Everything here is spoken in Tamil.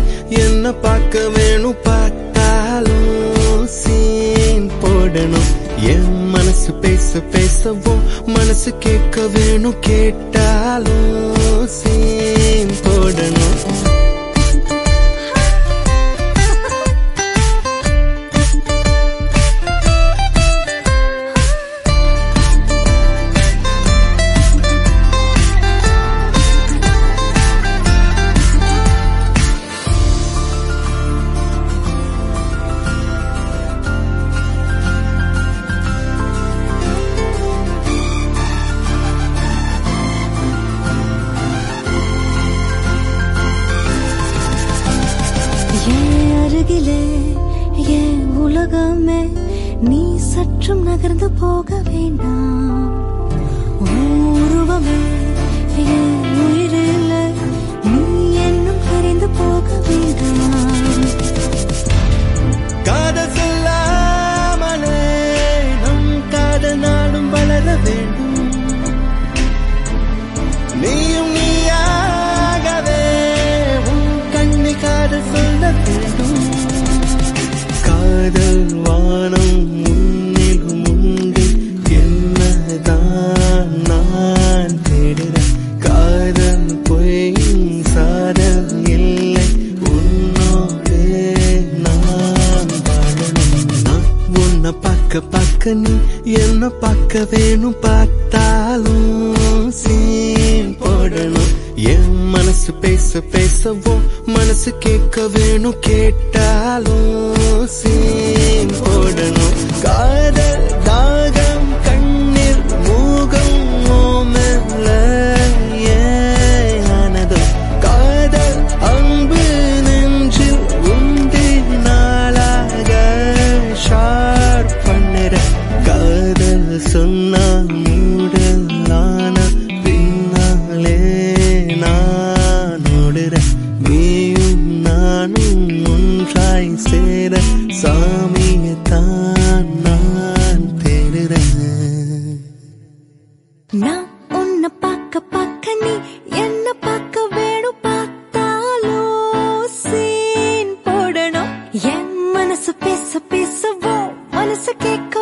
என்ன பார்க்க வேணும் பார்த்தாலும் சீன் போடணும் என் மனசு பேச பேசவும் மனசு கேட்க வேணும் கேட்டாலும் சீன் போடணும் என் அருகிலே என் உலகமே நீ சற்றும் நகர்ந்து போக வேண்டாம் உன் உருவமே என் உயிரிலே நீ என்னும் கரைந்து போக வேண்டாம் காதல் சொல்லாமலே நம் காதல் நாடும் வளர வேண்டும் நீயும் நீயாகவே உன் கண்ணி காதல் சொல்ல வேண்டும் காதல் வானம் முன்னிலும் உண்டு என்னதான் நான் தேடுறேன் காதல் பொய்யும் சாதல் இல்லை உன்னோடு நான் வாழணும் நான் உன்னை பார்க்க பார்க்க நீ என்ன பார்க்க வேணும் பார்த்தாலும் சீன் போடணும் என் மனசு பேச பேசவும் மனசு கேட்க வேணும் கேட்டாலும் சீன் போடணும் காதல் தாகம் கண்ணீர் மூகம் ஓமல ஏனதோ காதல் அன்பு நெஞ்சில் உண்டு நாளாக ஷார் பண்ணுற காதல் சொன்னா மூடலான பின்னாலே நான் ஓடுறேன் நீயும் நானும் ஒன்றாய் சேர சாமியை தான் நான் தேடுறேன் நான் உன்னை பார்க்க பார்க்க நீ என்ன பார்க்க வேணும் பார்த்தாலோ சீன் போடணும் என் மனசு பேச பேசவோ மனசு கேட்க